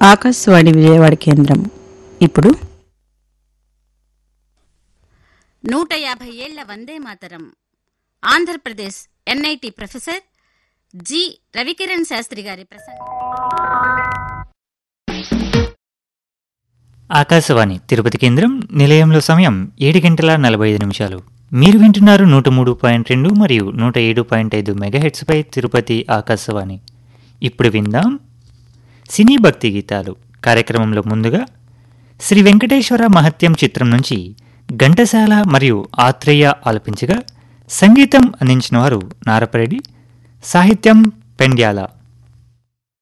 ఆకాశవాణి విజయవాడ కేంద్రం ఇప్పుడు నూట యాభై ఏళ్ల Vande Mataram Andhra Pradesh NIT professor G Ravikiran Sastry గారి ప్రసంగం ఆకాశవాణి తిరుపతి కేంద్రం నిలయంలో సమయం ఏడు గంటల నలభై ఐదు నిమిషాలు మీరు వింటున్నారు నూట మూడు పాయింట్ రెండు మరియు నూట ఏడు పాయింట్ ఐదు మెగాహెట్స్పై తిరుపతి ఆకాశవాణి ఇప్పుడు విందాం సినీ భక్తి గీతాలు కార్యక్రమంలో ముందుగా శ్రీ వెంకటేశ్వర మహత్యం చిత్రం నుంచి ఘంటసాల మరియు ఆత్రేయ ఆలపించగా సంగీతం అందించిన వారు నారపరెడ్డి సాహిత్యం పెండ్యాల